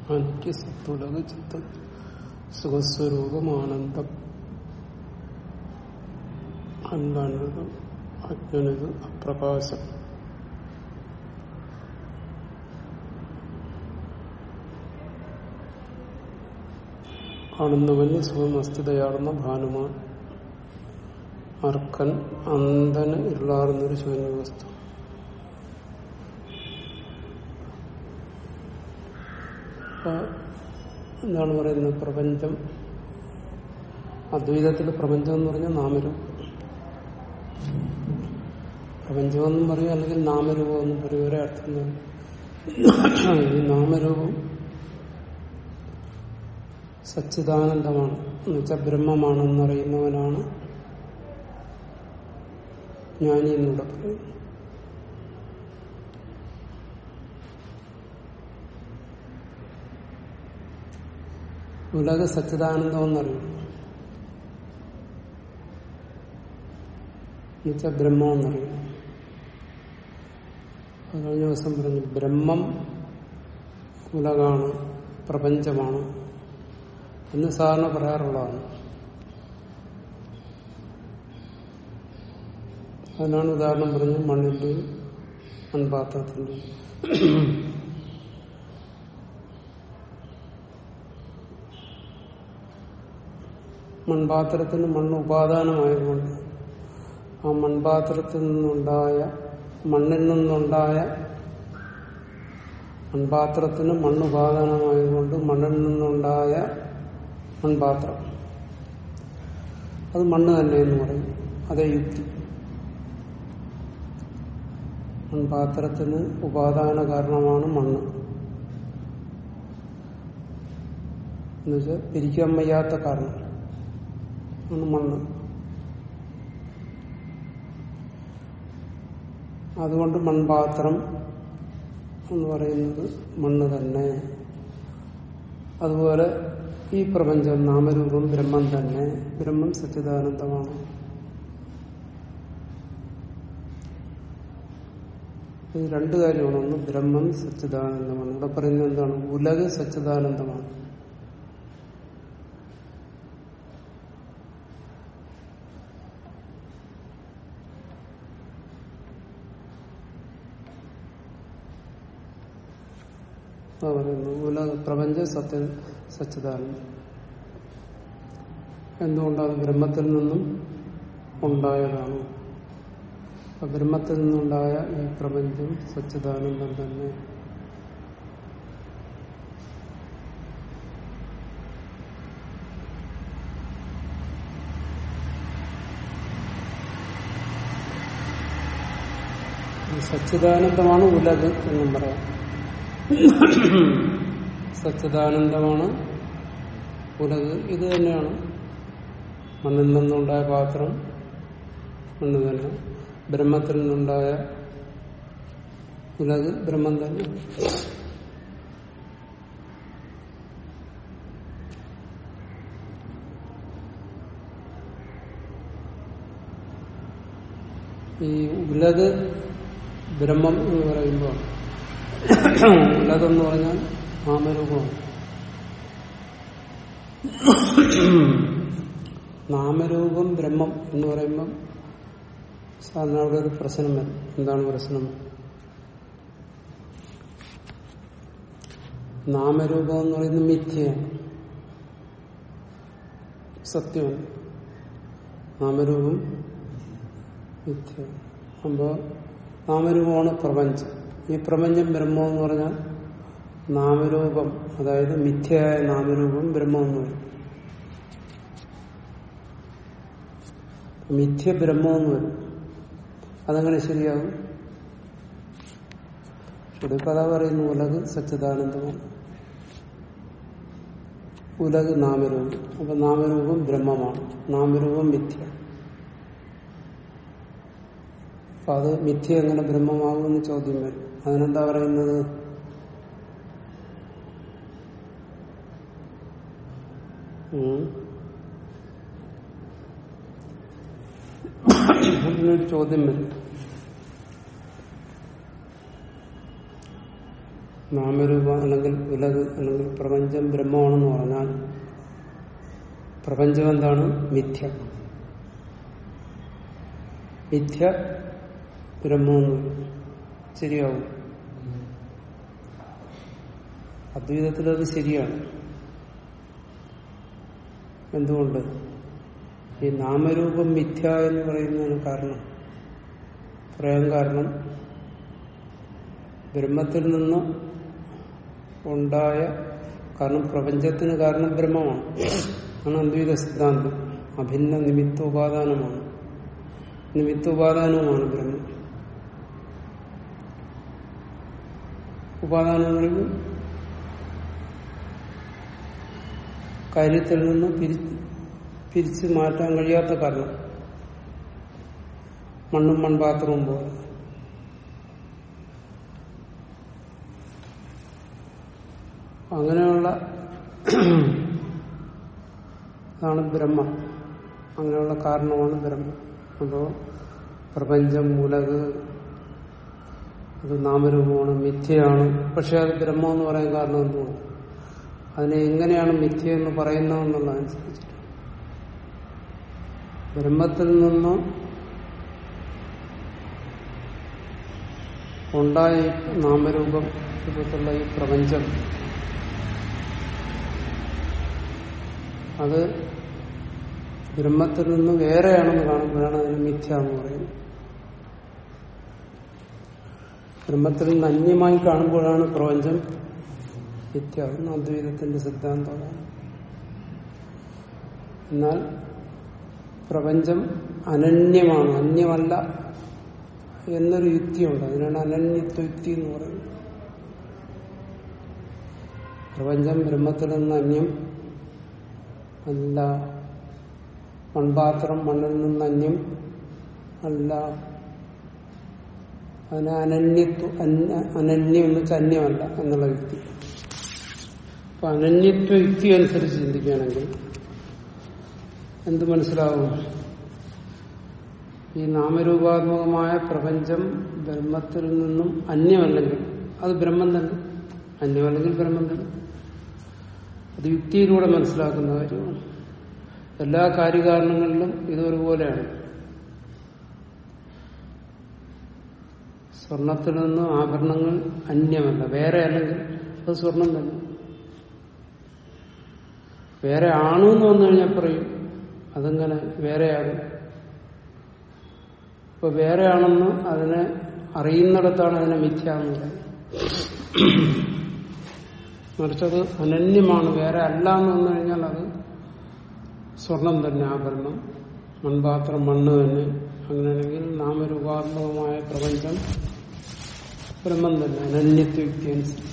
എനിക്ക് സത്തുലക ചിത്ത സുഖസ്വരൂപം ആനന്ദം എന്താണിത് അജ്ഞനിത് അപ്രകാശം കാണുന്നവന് സുഖമസ്തിതയാർന്ന ഭാനുമാൻ അർക്കൻ അന്തന് ഇരുളാർന്നൊരു ശൂന്യവസ്തു എന്താണ് പറയുന്നത് പ്രപഞ്ചം അദ്വൈതത്തിൽ പ്രപഞ്ചം എന്ന് പറഞ്ഞാൽ നാമരൂപം പ്രപഞ്ചമെന്നും പറയും അല്ലെങ്കിൽ നാമരൂപം എന്നും പറയും ഒരേ അർത്ഥം തന്നെ ഈ നാമരൂപം സച്ചിദാനന്ദമാണ് എന്നുവെച്ചാൽ ബ്രഹ്മമാണെന്നറിയുന്നവനാണ് ജ്ഞാനി എന്നിവിടെ പറയുന്നു ഉലക സച്ചിദാനന്ദം എന്നറിയും എന്നുവെച്ചാൽ ബ്രഹ്മം എന്നറിയും അത് കഴിഞ്ഞ ദിവസം പറഞ്ഞു ബ്രഹ്മം ഉലകാണ് പ്രപഞ്ചമാണ് എന്ന് സാധാരണ പറയാറുള്ളതാണ് അതിനാണ് ഉദാഹരണം പറഞ്ഞു മണ്ണിന്റെയും മൺപാത്രത്തിന്റെയും മൺപാത്രത്തിന് മണ്ണ് ഉപാദാനമായതുകൊണ്ട് ആ മൺപാത്രത്തിൽ നിന്നുണ്ടായ മണ്ണിൽ നിന്നുണ്ടായ മൺപാത്രത്തിന് മണ്ണുപാദാനമായതുകൊണ്ട് മണ്ണിൽ നിന്നുണ്ടായ മൺപാത്രം അത് മണ്ണ് തന്നെ എന്ന് പറയും അതേ യുക്തി മൺപാത്രത്തിന് ഉപാദാന കാരണമാണ് മണ്ണ് എന്നുവെച്ചാൽ പിരിക്കാൻ വയ്യാത്ത കാരണം ആണ് മണ്ണ് അതുകൊണ്ട് മൺപാത്രം എന്ന് പറയുന്നത് മണ്ണ് തന്നെ അതുപോലെ ഈ പ്രപഞ്ചം നാമരൂപം ബ്രഹ്മം തന്നെ ബ്രഹ്മം സച്ചിദാനന്ദമാണ് ഇത് രണ്ട് കാര്യമാണ് ഒന്ന് ബ്രഹ്മം സച്ചിദാനന്ദമാണ് ഇവിടെ പറയുന്നത് എന്താണ് ഉലക സച്ചിദാനന്ദമാണ് അതാ പറയുന്നു ഉലക പ്രപഞ്ച സത്യ സച്ചിദാനന്ദം എന്തുകൊണ്ടത് ബ്രഹ്മത്തിൽ നിന്നും ഉണ്ടായതാണ് അപ്പൊ ബ്രഹ്മത്തിൽ നിന്നുണ്ടായ ഈ പ്രപഞ്ചം സച്ചിദാനന്ദം തന്നെ സച്ചിദാനന്ദമാണ് ഉലക് എന്നും പറയാം സച്ചിദാനന്ദമാണ് ഉലക് ഇത് തന്നെയാണ് മണ്ണിൽ നിന്നുണ്ടായ പാത്രം മണ്ണ് തന്നെ ബ്രഹ്മത്തിൽ നിന്നുണ്ടായ ഉലക് ബ്രഹ്മം തന്നെ ഈ ഉലക് ബ്രഹ്മം എന്ന് പറയുമ്പോൾ ഉലകെന്ന് പറഞ്ഞാൽ നാമരൂപമാണ് നാമരൂപം ബ്രഹ്മം എന്ന് പറയുമ്പം സാധാരണ അവിടെ ഒരു പ്രശ്നം വരും എന്താണ് പ്രശ്നം നാമരൂപം എന്ന് പറയുന്നത് മിഥ്യയാണ് സത്യമാണ് നാമരൂപം മിഥ്യ അപ്പോ നാമരൂപമാണ് പ്രപഞ്ചം ഈ പ്രപഞ്ചം ബ്രഹ്മം എന്ന് പറഞ്ഞാൽ നാമരൂപം അതായത് മിഥ്യയായ നാമരൂപം ബ്രഹ്മം എന്ന് പറയും മിഥ്യ ബ്രഹ്മം എന്ന് വരും അതങ്ങനെ ശരിയാകും ഇവിടെ കഥ പറയുന്നു ഉലക് സച്ചിദാനന്ദമാണ് ഉലക് നാമരൂപം അപ്പൊ നാമരൂപം ബ്രഹ്മമാണ് നാമരൂപം മിഥ്യ അപ്പൊ അത് മിഥ്യ എങ്ങനെ ബ്രഹ്മമാകുമെന്ന് ചോദ്യം വരും അതിനെന്താ പറയുന്നത് അതിനൊരു ചോദ്യം വരും നാമരൂപം അല്ലെങ്കിൽ ഉലക് അല്ലെങ്കിൽ പ്രപഞ്ചം ബ്രഹ്മമാണെന്ന് പറഞ്ഞാൽ പ്രപഞ്ചം എന്താണ് മിഥ്യ മിഥ്യ ബ്രഹ്മമെന്ന് പറയും. ശരിയാവും അദ്വൈതത്തിൽ അത് ശരിയാണ് എന്തുകൊണ്ട് ഈ നാമരൂപം മിഥ്യ എന്ന് പറയുന്നതിന് കാരണം പറയാൻ കാരണം ബ്രഹ്മത്തിൽ നിന്ന് ഉണ്ടായ കാരണം പ്രപഞ്ചത്തിന് കാരണം ബ്രഹ്മമാണ് ആണ് അദ്വൈത സിദ്ധാന്തം അഭിന്ന നിമിത്തോപാദാനമാണ് നിമിത്തോപാദാനവുമാണ് ബ്രഹ്മം ഉപാദാനം എന്ന് പറയുമ്പോൾ കാര്യത്തിൽ നിന്ന് പിരി- പിരിച്ചു മാറ്റാൻ കഴിയാത്ത കാരണം മണ്ണും മൺപാത്രവും പോലെ അങ്ങനെയുള്ള അതാണ് ബ്രഹ്മം അങ്ങനെയുള്ള കാരണമാണ് ബ്രഹ്മം അപ്പോ പ്രപഞ്ചം ഉലക് അത് നാമരൂപമാണ് മിഥ്യയാണ് പക്ഷെ അത് ബ്രഹ്മം എന്ന് പറയാൻ കാരണം എന്തുകൊണ്ട് അതിനെ എങ്ങനെയാണ് മിഥ്യ എന്ന് പറയുന്നതെന്നുള്ളതനുസരിച്ചിട്ട് ബ്രഹ്മത്തിൽ നിന്ന് ഉണ്ടായ ഈ നാമരൂപം രൂപത്തിലുള്ള ഈ പ്രപഞ്ചം അത് ബ്രഹ്മത്തിൽ നിന്ന് വേറെയാണെന്ന് കാണുമ്പോഴാണ് അതിന് മിഥ്യ എന്ന് പറയുന്നത് ബ്രഹ്മത്തിൽ നിന്ന് അന്യമായി കാണുമ്പോഴാണ് പ്രപഞ്ചം മിഥ്യ എന്ന് അദ്വൈതത്തിന്റെ സിദ്ധാന്തമാണ് എന്നാൽ പ്രപഞ്ചം അനന്യമാണ് അന്യമല്ല എന്നൊരു യുക്തിയുണ്ട് അതിനാണ് അനന്യത്വ യുക്തി എന്ന് പറയുന്നത് പ്രപഞ്ചം ബ്രഹ്മത്തിൽ നിന്ന് അന്യം അല്ല മൺപാത്രം മണ്ണിൽ നിന്ന് അന്യം അല്ല അതിന് അനന്യത്വ അന്യ- അനന്യം എന്ന് വെച്ചാൽ അന്യമല്ല എന്നുള്ള യുക്തി അപ്പൊ അനന്യത്വ യുക്തി അനുസരിച്ച് ചിന്തിക്കുകയാണെങ്കിൽ എന്ത് മനസ്സിലാവും ഈ നാമരൂപാത്മകമായ പ്രപഞ്ചം ബ്രഹ്മത്തിൽ നിന്നും അന്യമല്ലെങ്കിൽ അത് ബ്രഹ്മം തന്നെ അന്യമല്ലെങ്കിൽ ബ്രഹ്മം തന്നെ അത് യുക്തിയിലൂടെ മനസ്സിലാക്കുന്ന കാര്യമാണ് എല്ലാ കാര്യകാരണങ്ങളിലും ഇതൊരുപോലെയാണ് സ്വർണത്തിൽ നിന്ന് ആഭരണങ്ങൾ അന്യമല്ല വേറെ അല്ലെങ്കിൽ അത് സ്വർണം തന്നെ വേറെ ആണെന്ന് വന്നു കഴിഞ്ഞാൽ പറയും അതെങ്ങനെ വേറെയാകും ഇപ്പൊ വേറെയാണെന്ന് അതിനെ അറിയുന്നിടത്താണ് അതിനെ മിഥ്യ എന്ന് പറയുന്നത് മറിച്ചത് അനന്യമാണ് വേറെ അല്ല എന്ന് വന്നു കഴിഞ്ഞാൽ അത് സ്വർണം തന്നെ ആഭരണം മൺപാത്രം മണ്ണ് തന്നെ അങ്ങനെയാണെങ്കിൽ നാമരൂപാത്മകമായ പ്രപഞ്ചം ബ്രഹ്മം തന്നെ അനന്യത്വയുക്തി അനുസരിച്ച്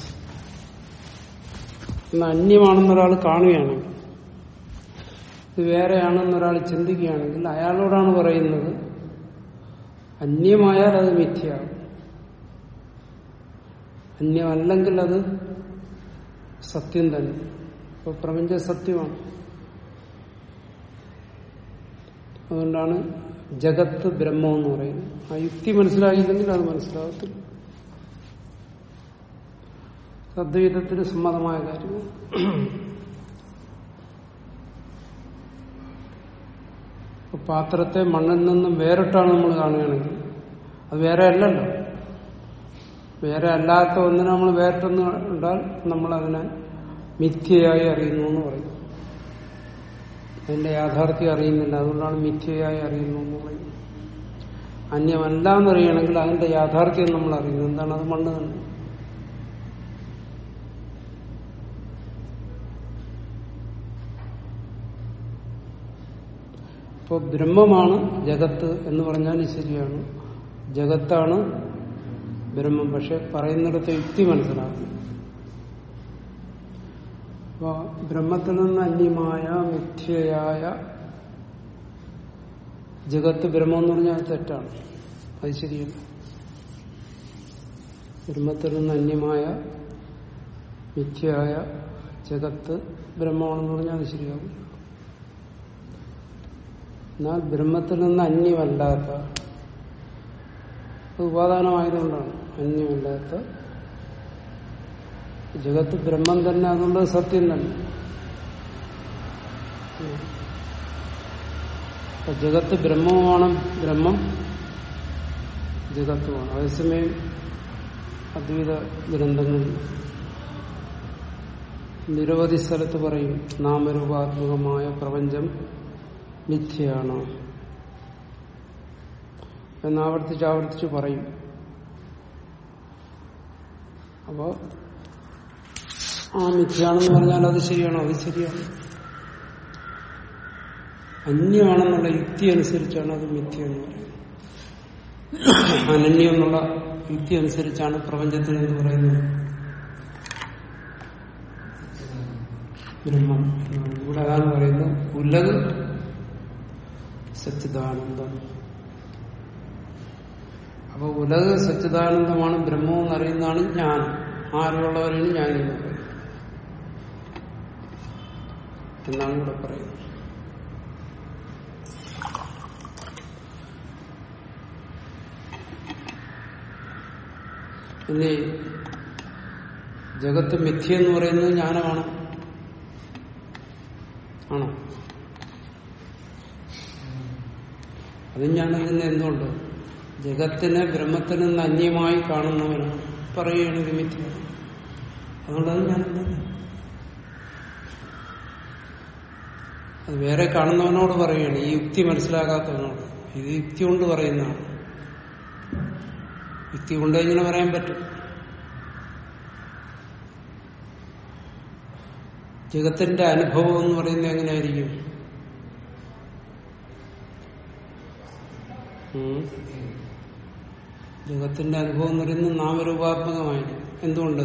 എന്നാൽ അന്യമാണെന്ന് ഒരാൾ കാണുകയാണെങ്കിൽ ഇത് വേറെയാണെന്ന് ഒരാൾ ചിന്തിക്കുകയാണെങ്കിൽ അയാളോടാണ് പറയുന്നത് അന്യമായാൽ അത് മിഥ്യയാകും അന്യമല്ലെങ്കിൽ അത് സത്യം തന്നെ ഇപ്പൊ പ്രപഞ്ച സത്യമാണ് അതുകൊണ്ടാണ് ജഗത്ത് ബ്രഹ്മം എന്ന് പറയുന്നത് ആ യുക്തി മനസ്സിലായില്ലെങ്കിൽ അത് മനസ്സിലാകത്തില്ല അദ്വൈതത്തിന് സമ്മതമായ കാര്യമാണ് ഇപ്പൊ പാത്രത്തെ മണ്ണിൽ നിന്നും വേറിട്ടാണ് നമ്മൾ കാണുകയാണെങ്കിൽ അത് വേറെ അല്ലല്ലോ വേറെ അല്ലാത്ത ഒന്നിനെ നമ്മൾ വേറിട്ടെന്ന് കണ്ടാൽ നമ്മൾ അതിനെ മിഥ്യയായി അറിയുന്നു എന്ന് പറയും അതിന്റെ യാഥാർത്ഥ്യം അറിയുന്നില്ല അതുകൊണ്ടാണ് മിഥ്യയായി അറിയുന്നു എന്ന് പറയുന്നത് അന്യമല്ല എന്നറിയണമെങ്കിൽ അതിന്റെ യാഥാർത്ഥ്യം നമ്മൾ അറിയുന്നു എന്താണ് അത് മണ്ണ് തന്നെ ഇപ്പോൾ ബ്രഹ്മമാണ് ജഗത്ത് എന്ന് പറഞ്ഞാൽ ശരിയാണ് ജഗത്താണ് ബ്രഹ്മം പക്ഷെ പറയുന്നിടത്ത് യുക്തി മനസ്സിലാക്കും അപ്പോ ബ്രഹ്മത്തിൽ നിന്ന് അന്യമായ മിഥ്യയായ ജഗത്ത് ബ്രഹ്മം എന്ന് പറഞ്ഞാൽ അത് തെറ്റാണ് അത് ശരിയല്ല ബ്രഹ്മത്തിൽ നിന്ന് അന്യമായ മിഥ്യയായ ജഗത്ത് ബ്രഹ്മമാണെന്ന് പറഞ്ഞാൽ അത് ശരിയാകും എന്നാൽ ബ്രഹ്മത്തിൽ നിന്ന് അന്യമല്ലാത്ത അത് ഉപാദാനമായതുകൊണ്ടാണ് അന്യമല്ലാത്ത ജഗത്ത് ബ്രഹ്മം തന്നെ അതുകൊണ്ട് സത്യം തന്നെ അപ്പൊ ജഗത്ത് ബ്രഹ്മവുമാണ് ബ്രഹ്മം ജഗത്തുമാണ് അതേസമയം അദ്വൈത ഗ്രന്ഥങ്ങളിൽ നിരവധി സ്ഥലത്ത് പറയും നാമരൂപാത്മകമായ പ്രപഞ്ചം മിഥ്യയാണ് എന്ന് ആവർത്തിച്ച് ആവർത്തിച്ച് പറയും അപ്പോ ആ മിഥ്യയാണെന്ന് പറഞ്ഞാൽ അത് ശരിയാണോ അത് ശരിയാണ് അന്യമാണെന്നുള്ള യുക്തി അനുസരിച്ചാണ് അത് മിഥ്യ എന്ന് പറയുന്നത് അനന്യം എന്നുള്ള യുക്തി അനുസരിച്ചാണ് പ്രപഞ്ചത്തിന് എന്ന് പറയുന്നത് ബ്രഹ്മം എന്ന് പറയുന്നത്. ഇവിടെ അതാണ് പറയുന്നത് ഉലക് സച്ചിദാനന്ദം അപ്പൊ ഉലക് സച്ചിദാനന്ദമാണ് ബ്രഹ്മം എന്നറിയുന്നതാണ് ഞാൻ ആരുള്ളവരാണ് ഞാൻ എന്ന് പറയുന്നത് എന്നാണ് ഇവിടെ പറയുന്നത് ഇനി ജഗത്ത് മിഥ്യ എന്ന് പറയുന്നത് ജ്ഞാനമാണ് ആണോ അതും ഞാൻ ഇതിന് എന്തുകൊണ്ട് ജഗത്തിനെ ബ്രഹ്മത്തിൽ നിന്ന് അന്യമായി കാണുന്നവനാണ് പറയുകയാണ് ഇത് മിഥ്യ അതുകൊണ്ട് അത് ഞാൻ അത് വേറെ കാണുന്നവനോട് പറയുകയാണ് ഈ യുക്തി മനസ്സിലാകാത്തവനോട് ഇത് യുക്തി കൊണ്ട് പറയുന്നതാണ് യുക്തി കൊണ്ട് ഇങ്ങനെ പറയാൻ പറ്റും ജഗത്തിന്റെ അനുഭവം എന്ന് പറയുന്നത് എങ്ങനെയായിരിക്കും ഉം. ജഗത്തിന്റെ അനുഭവം എന്ന് പറയുന്നത് നാമരൂപാത്മകമായിരിക്കും എന്തുകൊണ്ട്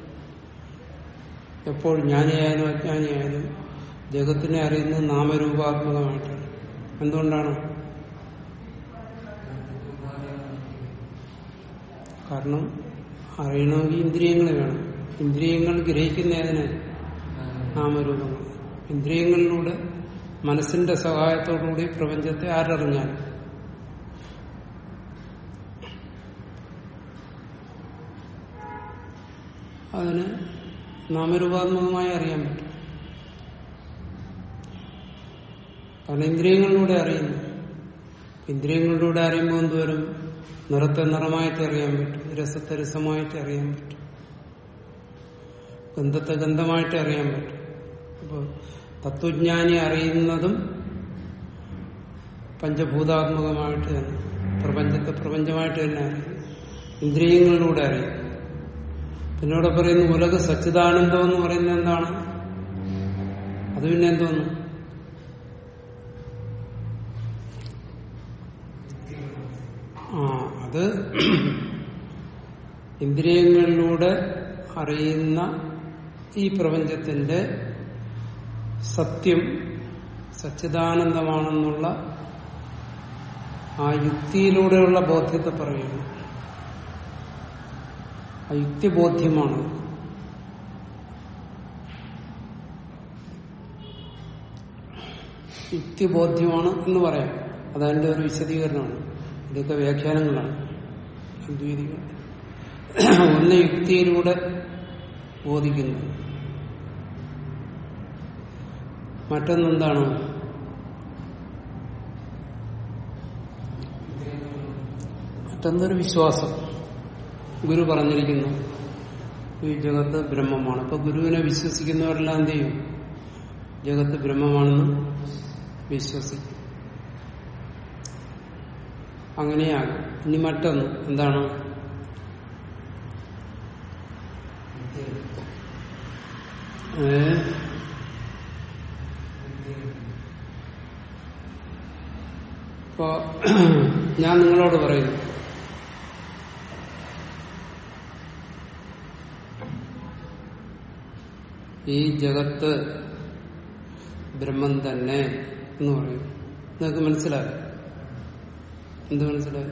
എപ്പോൾ ജ്ഞാനിയായാലും അജ്ഞാനിയായാലും ജഗത്തിനെ അറിയുന്നത് നാമരൂപാത്മകമായിട്ടാണ് എന്തുകൊണ്ടാണ് കാരണം അറിയണമെങ്കിൽ ഇന്ദ്രിയങ്ങൾ വേണം ഇന്ദ്രിയങ്ങൾ ഗ്രഹിക്കുന്നതിന് നാമരൂപങ്ങൾ ഇന്ദ്രിയങ്ങളിലൂടെ മനസ്സിന്റെ സഹായത്തോടുകൂടി പ്രപഞ്ചത്തെ ആരറിഞ്ഞാൽ അതിന് നാമരൂപാത്മകമായി അറിയാൻ പറ്റും കാരണം ഇന്ദ്രിയങ്ങളിലൂടെ അറിയുന്നു ഇന്ദ്രിയങ്ങളിലൂടെ അറിയുമ്പോൾ എന്തോരും നിറത്തെ നിറമായിട്ട് അറിയാൻ പറ്റും രസത്തെ രസമായിട്ട് അറിയാൻ പറ്റും ഗന്ധത്തെ ഗന്ധമായിട്ട് അറിയാൻ പറ്റും അപ്പോൾ തത്വജ്ഞാനി അറിയുന്നതും പഞ്ചഭൂതാത്മകമായിട്ട് തന്നെ പ്രപഞ്ചത്തെ പ്രപഞ്ചമായിട്ട് തന്നെ അറിയും ഇന്ദ്രിയങ്ങളിലൂടെ അറിയും പിന്നെ ഇവിടെ പറയുന്നു ഉലക സച്ചിദാനന്ദം എന്ന് പറയുന്നത് എന്താണ് അത് പിന്നെ എന്തോന്നു ആ അത് ഇന്ദ്രിയങ്ങളിലൂടെ അറിയുന്ന ഈ പ്രപഞ്ചത്തിന്റെ സത്യം സച്ചിദാനന്ദമാണെന്നുള്ള ആ യുക്തിയിലൂടെയുള്ള ബോധ്യത്തെ പറയുന്നു ആ യുക്തിബോധ്യമാണ് യുക്തിബോധ്യമാണ് എന്ന് പറയാം അതതിന്റെ ഒരു വിശദീകരണമാണ് ഇതൊക്കെ വ്യാഖ്യാനങ്ങളാണ് അദ്വൈതികൾ ഒന്ന് യുക്തിയിലൂടെ ബോധിക്കുന്നു മറ്റൊന്നെന്താണ് മറ്റൊന്നൊരു വിശ്വാസം ഗുരു പറഞ്ഞിരിക്കുന്നു ഈ ജഗത്ത് ബ്രഹ്മമാണ് അപ്പൊ ഗുരുവിനെ വിശ്വസിക്കുന്നവരെല്ലാം എന്ത് ചെയ്യും ജഗത്ത് ബ്രഹ്മമാണെന്ന് വിശ്വസിക്കും അങ്ങനെയാകും ഇനി മറ്റൊന്ന് എന്താണ് ഏ ഇപ്പോ ഞാൻ നിങ്ങളോട് പറയുന്നു ഈ ജഗത്ത് ബ്രഹ്മം തന്നെ എന്ന് പറയും നിങ്ങൾക്ക് മനസ്സിലായി എന്ത് മനസ്സിലായി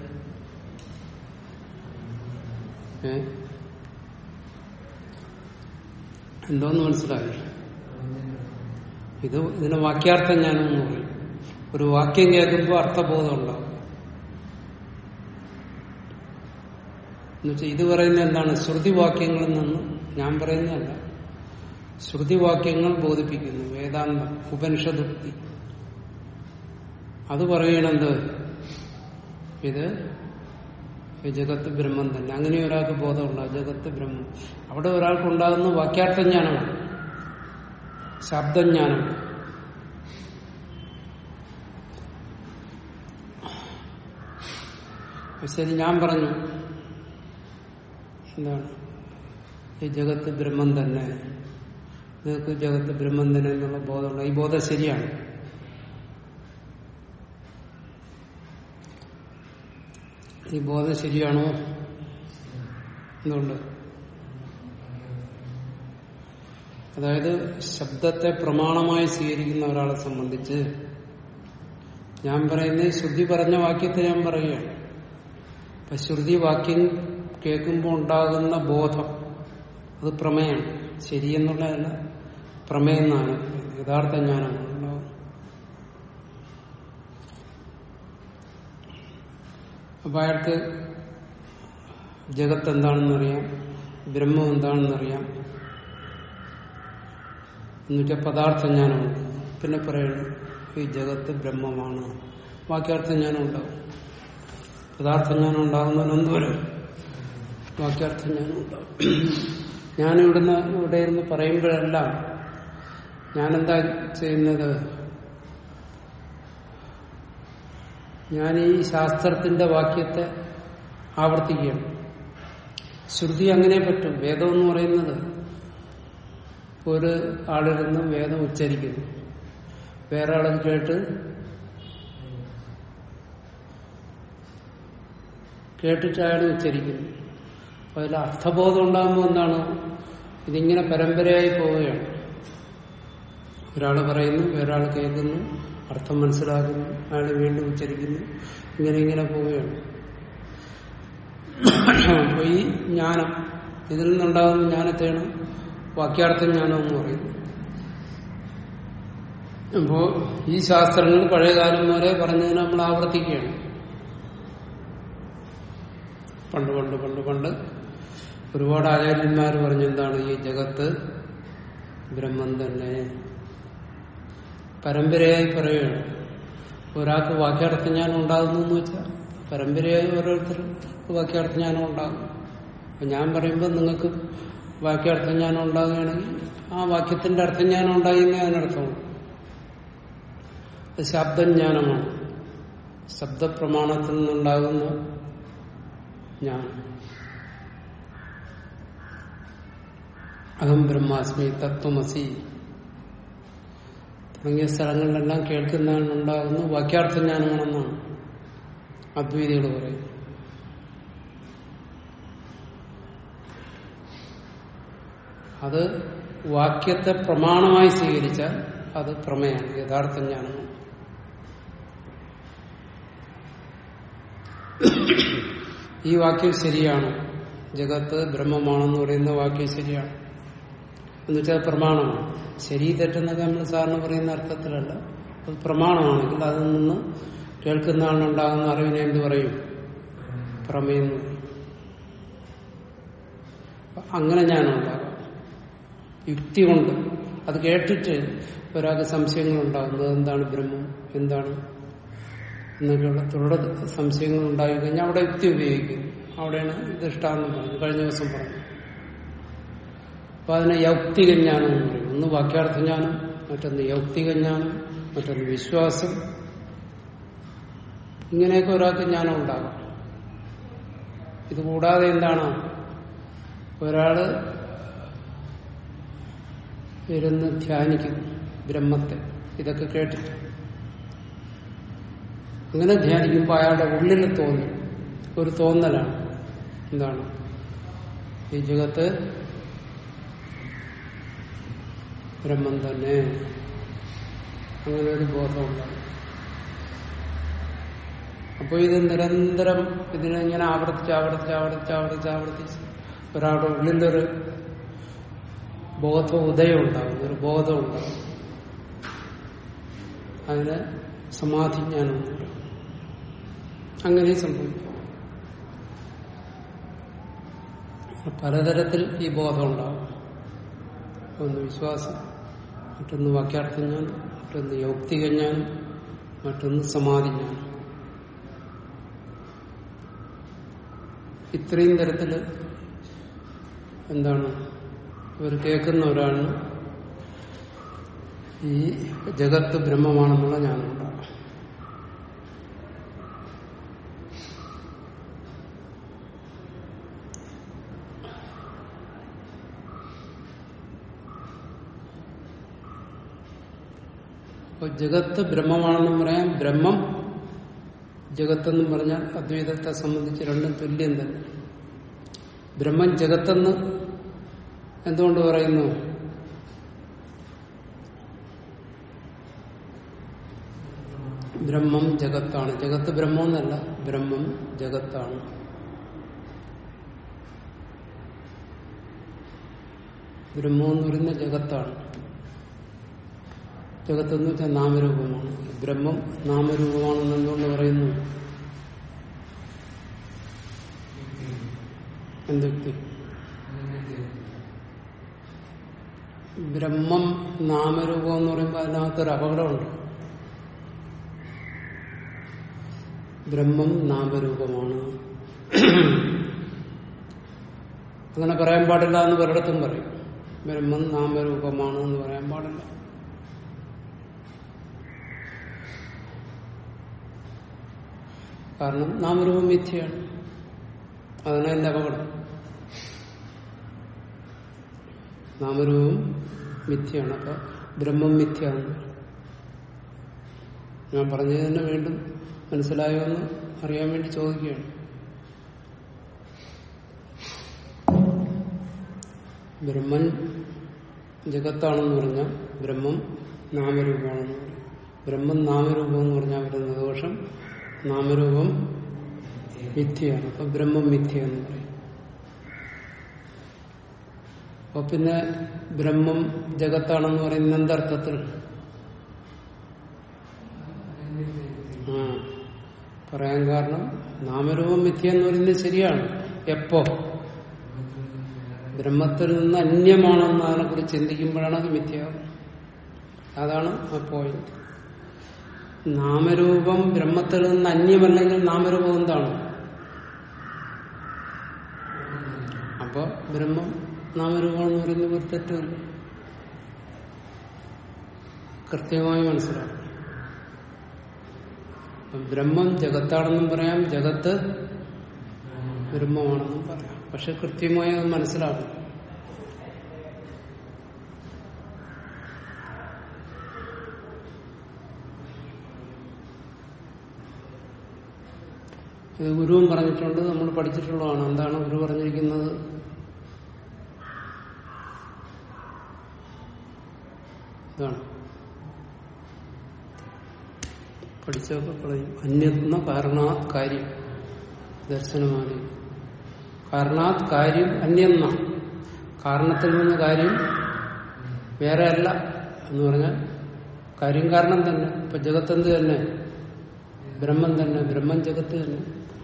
ഏ എന്തോന്ന് മനസ്സിലായി ഇത് ഇതിന്റെ വാക്യാർത്ഥം ഞാനൊന്ന് പറയും ഒരു വാക്യം കേൾക്കുമ്പോൾ അർത്ഥബോധം ഉണ്ടാവും എന്നുവെച്ചാൽ ഇത് പറയുന്നത് എന്താണ് ശ്രുതി വാക്യങ്ങളിൽ നിന്ന് ഞാൻ പറയുന്നതല്ല ശ്രുതിവാക്യങ്ങൾ ബോധിപ്പിക്കുന്നു വേദാന്തം ഉപനിഷദുക്തി അത് പറയണത് ഇത് ഈ ജഗത്ത് ബ്രഹ്മം തന്നെ അങ്ങനെ ഒരാൾക്ക് ബോധമുണ്ടാകും ജഗത്ത് ബ്രഹ്മം അവിടെ ഒരാൾക്ക് ഉണ്ടാകുന്ന വാക്യാർത്ഥജ്ഞാനമാണ് ശബ്ദജ്ഞാനം ശരി ഞാൻ പറഞ്ഞു എന്താണ് ഈ ജഗത്ത് ബ്രഹ്മം തന്നെ നിങ്ങൾക്ക് ജഗത്ത് ബ്രഹ്മം തന്നെ എന്നുള്ള ബോധമുണ്ട് ഈ ബോധം ശരിയാണ് ഈ ബോധം ശരിയാണോ എന്തുകൊണ്ട് അതായത് ശബ്ദത്തെ പ്രമാണമായി സ്വീകരിക്കുന്ന ഒരാളെ സംബന്ധിച്ച് ഞാൻ പറയുന്നത് ശ്രുതി പറഞ്ഞ വാക്യത്തെ ഞാൻ പറയുകയാണ് അപ്പൊ ശ്രുതി വാക്യം കേൾക്കുമ്പോൾ ഉണ്ടാകുന്ന ബോധം അത് പ്രമേയാണ് ശരിയെന്നുള്ളതല്ല പ്രമേയം എന്നാണ് യഥാർത്ഥ ജ്ഞാനമാണ് ഉണ്ടാകും അപ്പൊ അയാൾക്ക് ജഗത്ത് എന്താണെന്നറിയാം ബ്രഹ്മം എന്താണെന്നറിയാം എന്നുവെച്ചാൽ പദാർത്ഥ ജ്ഞാനമുണ്ട് പിന്നെ പറയുന്നു ഈ ജഗത്ത് ബ്രഹ്മമാണ് വാക്യാർത്ഥ ജ്ഞാനം ഉണ്ടാവും പദാർത്ഥ ജ്ഞാനം ഉണ്ടാകുന്നതിന് എന്തോരം വാക്യാർത്ഥ ജ്ഞാനം ഉണ്ടാവും ഞാൻ ഇവിടുന്ന് ഇവിടെ ഇരുന്ന് പറയുമ്പോഴെല്ലാം ഞാനെന്താ ചെയ്യുന്നത് ഞാൻ ഈ ശാസ്ത്രത്തിന്റെ വാക്യത്തെ ആവർത്തിക്കുകയാണ് ശ്രുതി അങ്ങനെ പറ്റും വേദം എന്ന് പറയുന്നത് ഒരു ആളിരുന്ന് വേദം ഉച്ചരിക്കുന്നു വേറെ ആളത് കേട്ട് കേട്ടിട്ട് അയാൾ ഉച്ചരിക്കുന്നു അപ്പൊ അതിൽ അർത്ഥബോധം ഉണ്ടാകുമ്പോൾ എന്താണ് ഇതിങ്ങനെ പരമ്പരയായി പോവുകയാണ് ഒരാൾ പറയുന്നു വേറൊരാൾ കേൾക്കുന്നു അർത്ഥം മനസ്സിലാക്കുന്നു അയാൾ വീണ്ടും ഉച്ചരിക്കുന്നു ഇങ്ങനെ ഇങ്ങനെ പോവുകയാണ് അപ്പൊ ഈ ജ്ഞാനം ഇതിൽ നിന്നുണ്ടാകുന്ന ജ്ഞാനത്തെയാണ് വാക്യാർത്ഥ ജ്ഞാനം എന്ന് പറയുന്നത് അപ്പോ ഈ ശാസ്ത്രങ്ങൾ പഴയകാലം വരെ പറഞ്ഞതിന് നമ്മൾ ആവർത്തിക്കുകയാണ് പണ്ട് പണ്ട് പണ്ട് പണ്ട് ഒരുപാട് ആചാര്യന്മാർ പറഞ്ഞെന്താണ് ഈ ജഗത്ത് ബ്രഹ്മം തന്നെ പരമ്പരയായി പറയുകയാണ് ഒരാൾക്ക് വാക്യാർത്ഥജ്ഞാനം ഉണ്ടാകുന്നു എന്ന് വെച്ചാൽ പരമ്പരയായി ഓരോരുത്തർ വാക്യാർത്ഥജ്ഞാനം ഉണ്ടാകും അപ്പൊ ഞാൻ പറയുമ്പോൾ നിങ്ങൾക്ക് വാക്യാർത്ഥജ്ഞാനം ഉണ്ടാകുകയാണെങ്കിൽ ആ വാക്യത്തിന്റെ അർത്ഥജ്ഞാനം ഉണ്ടാകുന്ന അതിനർത്ഥമാണ് അത് ശബ്ദജ്ഞാനമാണ് ശബ്ദപ്രമാണത്തിൽ നിന്നുണ്ടാകുന്ന ജ്ഞാനം അഹം ബ്രഹ്മാസ്മി തത്വമസി തുടങ്ങിയ സ്ഥലങ്ങളിലെല്ലാം കേൾക്കുന്നതാണ് ഉണ്ടാകുന്ന വാക്യാർത്ഥ ജ്ഞാനമാണെന്നാണ് അദ്വൈതികൾ പറയും അത് വാക്യത്തെ പ്രമാണമായി സ്വീകരിച്ചാൽ അത് പ്രമേയാണ് യഥാർത്ഥ ജ്ഞാനമാണ് ഈ വാക്യം ശരിയാണ് ജഗത്ത് ബ്രഹ്മമാണെന്ന് പറയുന്ന വാക്യം ശരിയാണ് എന്നുവെച്ചാൽ പ്രമാണമാണ് ശരി തെറ്റെന്നൊക്കെ നമ്മൾ സാറിന് പറയുന്ന അർത്ഥത്തിലല്ല അത് പ്രമാണമാണെങ്കിൽ അതിൽ നിന്ന് കേൾക്കുന്ന ആളിനുണ്ടാകുന്ന അറിവിനെ എന്ത് പറയും പ്രമേയം എന്ന് പറയും അങ്ങനെ ഞാനുണ്ടാകാം യുക്തി കൊണ്ട് അത് കേട്ടിട്ട് ഒരാൾക്ക് സംശയങ്ങൾ ഉണ്ടാകുന്നത് എന്താണ് ബ്രഹ്മം എന്താണ് എന്നൊക്കെയുള്ള തുടർ സംശയങ്ങൾ ഉണ്ടായി കഴിഞ്ഞാൽ അവിടെ യുക്തി ഉപയോഗിക്കും അവിടെയാണ് ഇത് ഇഷ്ടാന്ന് പറഞ്ഞു കഴിഞ്ഞ ദിവസം പറഞ്ഞു അപ്പൊ അതിനെ യൗക്തിക ജ്ഞാനം എന്ന് പറയും ഒന്ന് വാക്യാർത്ഥ ജ്ഞാനം മറ്റൊന്ന് യൗക്തിക ജ്ഞാനം മറ്റൊന്ന് വിശ്വാസം ഇങ്ങനെയൊക്കെ ഒരാൾക്ക് ജ്ഞാനം ഉണ്ടാകും ഇത് കൂടാതെ എന്താണ് ഒരാള് ഇരുന്ന് ധ്യാനിക്കുന്നു ബ്രഹ്മത്തെ ഇതൊക്കെ കേട്ടിട്ട് അങ്ങനെ ധ്യാനിക്കുമ്പോൾ അയാളുടെ ഉള്ളിൽ തോന്നി ഒരു തോന്നലാണ് എന്താണ് ഈ ജഗത്ത് ബ്രഹ്മം തന്നെ അങ്ങനെ ഒരു ബോധമുണ്ടാകും അപ്പോൾ ഇത് നിരന്തരം ഇതിനെ ഇങ്ങനെ ആവർത്തിച്ച് ആവർത്തിച്ച് ആവർത്തിച്ച് ആവർത്തിച്ച് ആവർത്തിച്ച് ഒരാളുടെ ഉള്ളിലൊരു ബോധ ഉദയം ഉണ്ടാകും ഒരു ബോധം ഉണ്ടാകും അതിന് സമാധിജ്ഞാനം ഉണ്ടാകും അങ്ങനെ സംഭവിക്കും പലതരത്തിൽ ഈ ബോധം ഉണ്ടാകും ഒന്ന് വിശ്വാസം മറ്റൊന്ന് വാക്യാർത്ഥജ്ഞാനം മറ്റൊന്ന് യൗക്തികജ്ഞാനം മറ്റൊന്ന് സമാധിജ്ഞാനം ഇത്രയും തരത്തില് എന്താണ് ഇവർ കേൾക്കുന്ന ഒരാളിന് ഈ ജഗത്ത് ബ്രഹ്മമാണെന്നുള്ള ജ്ഞാനമുണ്ടാകും അപ്പൊ ജഗത്ത് ബ്രഹ്മമാണെന്നും പറയാം ബ്രഹ്മം ജഗത്തെന്നും പറഞ്ഞാൽ അദ്വൈതത്തെ സംബന്ധിച്ച് രണ്ടും തുല്യം തന്നെ ബ്രഹ്മം ജഗത്തെന്ന് എന്തുകൊണ്ട് പറയുന്നു ബ്രഹ്മം ജഗത്താണ് ജഗത്ത് ബ്രഹ്മമെന്നല്ല ബ്രഹ്മം ജഗത്താണ് ബ്രഹ്മം എന്ന് പറയുന്ന ജഗത്താണ് ജഗത്ത് എന്ന് വെച്ചാൽ നാമരൂപമാണ് ബ്രഹ്മം നാമരൂപമാണെന്ന് എന്തുകൊണ്ട് പറയുന്നു എന്തുക്തി ബ്രഹ്മം നാമരൂപം എന്ന് പറയുമ്പോൾ അതിനകത്തൊരു അപകടമുണ്ട് ബ്രഹ്മം നാമരൂപമാണ് അങ്ങനെ പറയാൻ പാടില്ല എന്ന് പലയിടത്തും പറയും ബ്രഹ്മം നാമരൂപമാണ് എന്ന് പറയാൻ പാടില്ല കാരണം നാമരൂപം മിഥ്യയാണ് അതിനാ എന്റെ അപകടം നാമരൂപം മിഥ്യയാണ് അപ്പൊ ബ്രഹ്മം മിഥ്യയാണ് ഞാൻ പറഞ്ഞത് തന്നെ വീണ്ടും മനസ്സിലായോ എന്ന് അറിയാൻ വേണ്ടി ചോദിക്കുകയാണ് ബ്രഹ്മൻ ജഗത്താണെന്ന് പറഞ്ഞാൽ ബ്രഹ്മം നാമരൂപമാണെന്ന് പറയും ബ്രഹ്മം നാമരൂപം എന്ന് പറഞ്ഞാൽ വരുന്ന ദോഷം നാമരൂപം മിഥ്യയാണ് അപ്പൊ ബ്രഹ്മം മിഥ്യ എന്ന് പറയും അപ്പൊ പിന്നെ ബ്രഹ്മം ജഗത്താണെന്ന് പറയുന്ന എന്തർത്ഥത്തിൽ ആ പറയാൻ കാരണം നാമരൂപം മിഥ്യ എന്ന് പറയുന്നത് ശരിയാണ് എപ്പോ ബ്രഹ്മത്തിൽ നിന്ന് അന്യമാണെന്ന് അതിനെക്കുറിച്ച് ചിന്തിക്കുമ്പോഴാണ് അത് മിഥ്യാവും അതാണ് ആ പോയിന്റ് നാമരൂപം ബ്രഹ്മത്തിൽ നിന്ന് അന്യമല്ലെങ്കിൽ നാമരൂപം എന്താണ് അപ്പൊ ബ്രഹ്മം നാമരൂപം എന്ന് പറയുന്നത് ഒരു തെറ്റുമില്ല കൃത്യമായി മനസ്സിലാക്കും അപ്പം ബ്രഹ്മം ജഗത്താണെന്നും പറയാം ജഗത്ത് ബ്രഹ്മമാണെന്നും പറയാം പക്ഷെ കൃത്യമായി അത് മനസ്സിലാക്കും ഇത് ഗുരുവും പറഞ്ഞിട്ടുണ്ട് നമ്മൾ പഠിച്ചിട്ടുള്ളതാണ് എന്താണ് ഗുരു പറഞ്ഞിരിക്കുന്നത് ഇതാണ് പഠിച്ചൊക്കെ കളയും അന്യത്ന കാരണാത് കാര്യം ദർശനമാണ് കാരണാത് കാര്യം അന്യന്ന കാരണത്തിൽ നിന്ന് കാര്യം വേറെ അല്ല എന്ന് പറഞ്ഞാൽ കാര്യം കാരണം തന്നെ ഇപ്പൊ ജഗത്തെന്ത് തന്നെ ബ്രഹ്മം തന്നെ ബ്രഹ്മം ജഗത്ത് തന്നെ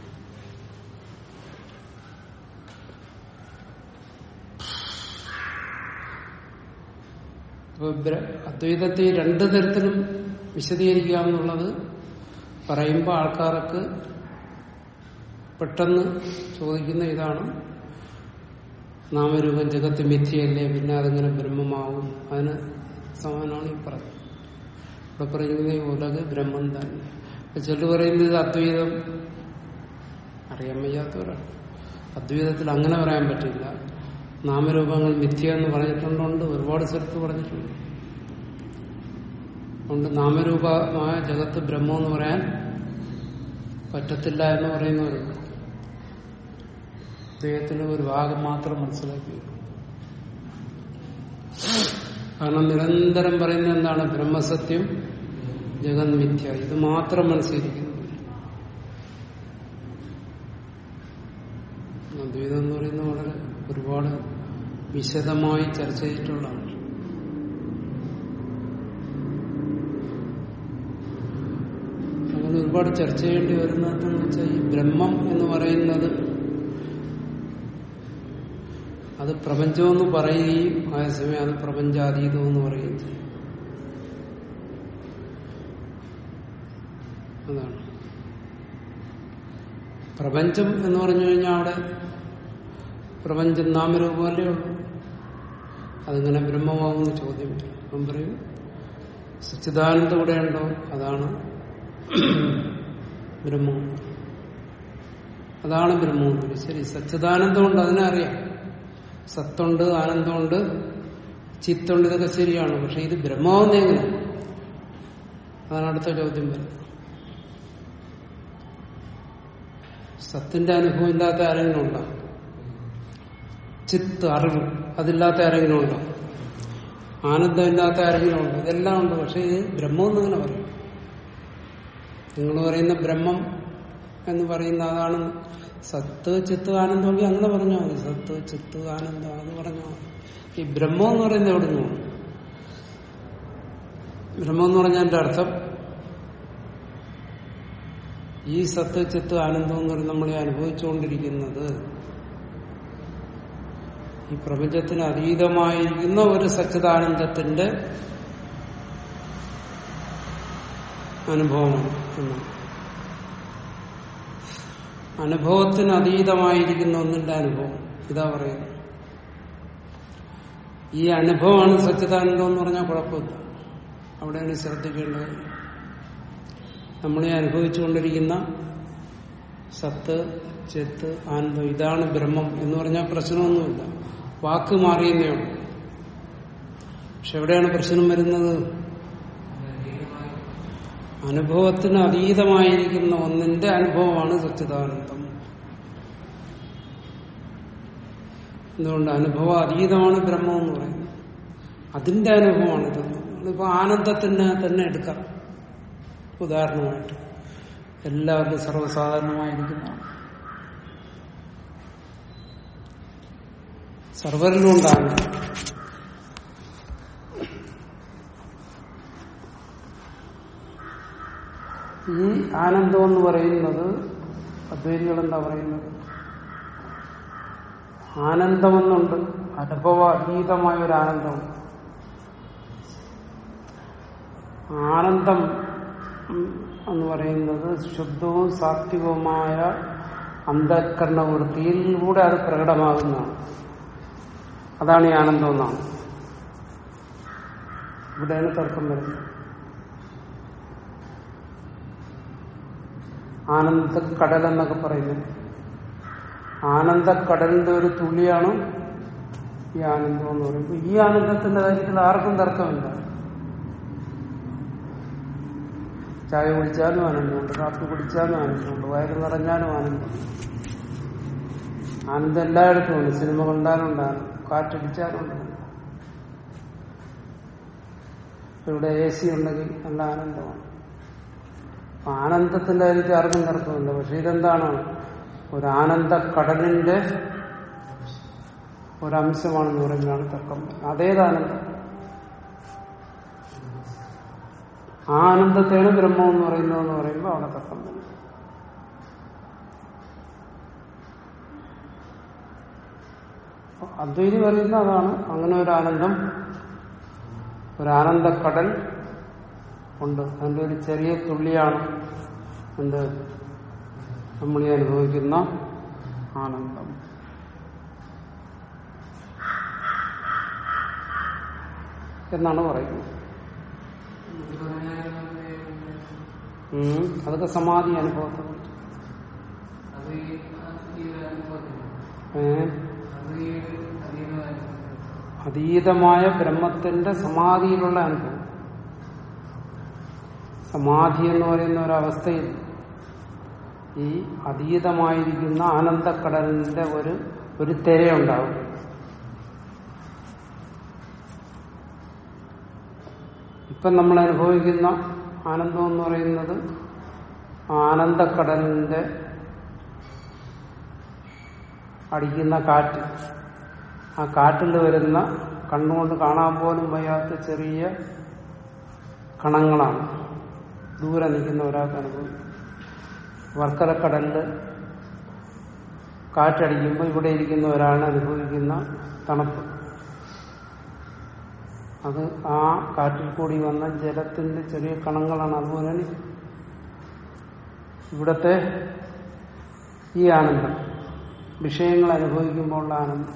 അപ്പൊ അദ്വൈതത്തെ രണ്ടു തരത്തിലും വിശദീകരിക്കാമെന്നുള്ളത് പറയുമ്പോൾ ആൾക്കാർക്ക് പെട്ടെന്ന് ചോദിക്കുന്ന ഇതാണ് നാമരൂപം ജഗത്ത് മിഥ്യയല്ലേ പിന്നെ അതിങ്ങനെ ബ്രഹ്മമാവും അതിന് സമാനമാണ് ഈ പറഞ്ഞത് ഇവിടെ പറയുന്നത് ഈ ഉലക ബ്രഹ്മം തന്നെ ചിലർ പറയുന്നത് ഇത് അദ്വൈതം അറിയാൻ വയ്യാത്തവരാണ് അദ്വൈതത്തിൽ അങ്ങനെ പറയാൻ പറ്റില്ല നാമരൂപങ്ങൾ മിഥ്യ എന്ന് പറഞ്ഞിട്ടുണ്ടുണ്ട് ഒരുപാട് സ്ഥലത്ത് പറഞ്ഞിട്ടുണ്ട് അതുകൊണ്ട് നാമരൂപമായ ജഗത്ത് ബ്രഹ്മം എന്ന് പറയാൻ പറ്റത്തില്ല എന്ന് പറയുന്നവരുണ്ട് അദ്ദേഹത്തിന് ഒരു ഭാഗം മാത്രം മനസ്സിലാക്കി കാരണം നിരന്തരം പറയുന്നത് എന്താണ് ബ്രഹ്മസത്യം ജഗൻ മിഥ്യ ഇത് മാത്രം മനസ്സിലിരിക്കുന്നു അദ്വൈതം എന്ന് പറയുന്നത് വളരെ ഒരുപാട് വിശദമായി ചർച്ച ചെയ്തിട്ടുള്ളതാണ് അങ്ങനെ ഒരുപാട് ചർച്ച ചെയ്യേണ്ടി വരുന്നതെന്ന് വെച്ചാൽ ഈ ബ്രഹ്മം എന്ന് പറയുന്നത് അത് പ്രപഞ്ചമെന്ന് പറയുകയും അതേസമയം അത് പ്രപഞ്ചാതീതം എന്ന് പറയുകയും ചെയ്യും അതാണ് പ്രപഞ്ചം എന്ന് പറഞ്ഞു കഴിഞ്ഞാൽ അവിടെ പ്രപഞ്ചം നാമരൂപമല്ലേ ഉള്ളൂ അതിങ്ങനെ ബ്രഹ്മമാകുന്ന ചോദ്യം വരും അപ്പം പറയും സച്ചിദാനന്ദം ഇവിടെ ഉണ്ടോ അതാണ് ബ്രഹ്മം അതാണ് ബ്രഹ്മം ശരി സച്ചിദാനന്ദമുണ്ട് അതിനെ അറിയാം സത്തുണ്ട് ആനന്ദമുണ്ട് ചിത്തുണ്ട് ഇതൊക്കെ ശരിയാണ് പക്ഷെ ഇത് ബ്രഹ്മാവുന്ന എങ്ങനെ അതാണ് അടുത്ത ചോദ്യം വരുന്നത് സത്തിന്റെ അനുഭവം ഇല്ലാത്ത ആരെങ്കിലും ഉണ്ടോ ചിത്ത് അറിവ് അതില്ലാത്ത ആരെങ്കിലും ഉണ്ടോ ആനന്ദം ഇല്ലാത്ത ആരെങ്കിലും ഉണ്ടോ ഇതെല്ലാം ഉണ്ട് പക്ഷെ ഇത് ബ്രഹ്മം എന്നിങ്ങനെ പറയും നിങ്ങൾ പറയുന്ന ബ്രഹ്മം എന്ന് പറയുന്ന അതാണ് സത്ത് ചിത്ത് ആനന്ദമെങ്കിൽ അങ്ങനെ പറഞ്ഞാൽ മതി സത്ത് ചിത്ത് ആനന്ദം അത് പറഞ്ഞാൽ മതി ഈ ബ്രഹ്മം എന്ന് പറയുന്നത് എവിടെ നിന്നാണ് ബ്രഹ്മം എന്ന് പറഞ്ഞതിന്റെ അർത്ഥം ഈ സത്ത് ചിത്ത് ആനന്ദം എന്ന് പറയുന്നത് നമ്മൾ ഈ അനുഭവിച്ചുകൊണ്ടിരിക്കുന്നത് ഈ പ്രപഞ്ചത്തിന് അതീതമായിരിക്കുന്ന ഒരു സച്ചിദാനന്ദത്തിന്റെ അനുഭവമാണ് എന്നാണ് അനുഭവത്തിന് അതീതമായിരിക്കുന്ന ഒന്നിന്റെ അനുഭവം ഇതാ പറയുന്നത് ഈ അനുഭവമാണ് സച്ചിദാനന്ദം എന്ന് പറഞ്ഞാൽ കുഴപ്പമില്ല അവിടെയാണ് ശ്രദ്ധിക്കേണ്ടത് നമ്മളെ അനുഭവിച്ചുകൊണ്ടിരിക്കുന്ന സത്ത് ചെത്ത് ആനന്ദം ഇതാണ് ബ്രഹ്മം എന്ന് പറഞ്ഞാൽ പ്രശ്നമൊന്നുമില്ല വാക്ക് മാറിയെന്നേ ഉള്ളൂ പക്ഷെ എവിടെയാണ് പ്രശ്നം വരുന്നത് അനുഭവത്തിന് അതീതമായിരിക്കുന്ന ഒന്നിന്റെ അനുഭവമാണ് സച്ചിദാനന്ദം എന്തുകൊണ്ട് അനുഭവം അതീതമാണ് ബ്രഹ്മം എന്ന് പറയുന്നത് അതിന്റെ അനുഭവമാണ് ഇതൊന്നും ഇപ്പൊ ആനന്ദത്തിന് തന്നെ എടുക്കാം ഉദാഹരണമായിട്ട് എല്ലാവർക്കും സർവ്വസാധാരണമായിരിക്കുന്നതാണ് സർവരിലും ഉണ്ടാകും ഈ ആനന്ദം എന്ന് പറയുന്നത് അദ്വൈതികൾ എന്താ പറയുന്നത് ആനന്ദമെന്നുണ്ട് അനുഭവ അതീതമായ ഒരു ആനന്ദം ആനന്ദം എന്ന് പറയുന്നത് ശുദ്ധവും സാത്വികവുമായ അന്ധകരണവൃത്തിയിലൂടെ അത് പ്രകടമാകുന്നതാണ് അതാണ് ഈ ആനന്ദം എന്നാണ് ഇവിടെയാണ് തർക്കം വരുന്നത് ആനന്ദക്കടൽ എന്നൊക്കെ പറയുന്നത് ആനന്ദക്കടലിന്റെ ഒരു തുള്ളിയാണ് ഈ ആനന്ദം എന്ന് പറയുമ്പോൾ ഈ ആനന്ദത്തിന്റെ കാര്യത്തിൽ ആർക്കും തർക്കമില്ല ചായ കുടിച്ചാലും ആനന്ദമുണ്ട് കാപ്പി കുടിച്ചാലും ആനന്ദമുണ്ട് വയറ് നിറഞ്ഞാലും ആനന്ദം ആനന്ദം എല്ലായിടത്തും ഉണ്ട് സിനിമ കണ്ടാലും ഉണ്ടാകും കാറ്റടിച്ചാലും ഉണ്ടാകും ഇവിടെ എ സി ഉണ്ടെങ്കിൽ നല്ല ആനന്ദമാണ് അപ്പൊ ആനന്ദത്തിന്റെ കാര്യത്തിൽ ആർക്കും തർക്കമില്ല പക്ഷെ ഇതെന്താണ് ഒരു ആനന്ദ കടലിന്റെ ഒരംശമാണെന്ന് പറയുന്നതാണ് തർക്കം അതേതാനന്ദം ആ ആനന്ദത്തെയാണ് ബ്രഹ്മം എന്ന് പറയുന്നതെന്ന് പറയുമ്പോൾ അവിടെ തർക്കം വരും അദ്വൈതി പറയുന്ന അതാണ് അങ്ങനെ ഒരു ആനന്ദം ഒരു ആനന്ദക്കടൽ ഉണ്ട് അതിന്റെ ഒരു ചെറിയ തുള്ളിയാണ് എന്ത് നമ്മൾ ഈ അനുഭവിക്കുന്ന ആനന്ദം എന്നാണ് പറയുന്നത് ഉം. അതൊക്കെ സമാധി അനുഭവത്തെ കുറിച്ച് ഏ അതീതമായ ബ്രഹ്മത്തിന്റെ സമാധിയിലുള്ള അനുഭവം സമാധി എന്ന് പറയുന്ന ഒരവസ്ഥയിൽ ഈ അതീതമായിരിക്കുന്ന ആനന്ദക്കടലിന്റെ ഒരു ഒരു തിരയുണ്ടാവും ഇപ്പം നമ്മൾ അനുഭവിക്കുന്ന ആനന്ദം എന്ന് പറയുന്നത് ആ ആനന്ദക്കടലിന്റെ അടിക്കുന്ന കാറ്റ് ആ കാറ്റിൽ വരുന്ന കണ്ണുകൊണ്ട് കാണാൻ പോലും വയ്യാത്ത ചെറിയ കണങ്ങളാണ് ദൂരെ നിൽക്കുന്ന ഒരാൾക്ക് അനുഭവം വർക്കലക്കടലില് കാറ്റടിക്കുമ്പോൾ ഇവിടെ ഇരിക്കുന്ന ഒരാൾ അനുഭവിക്കുന്ന തണുപ്പ് അത് ആ കാറ്റിൽ കൂടി വന്ന ജലത്തിന്റെ ചെറിയ കണങ്ങളാണ് അതുപോലെ തന്നെ ഇവിടത്തെ ഈ ആനന്ദം വിഷയങ്ങൾ അനുഭവിക്കുമ്പോഴുള്ള ആനന്ദം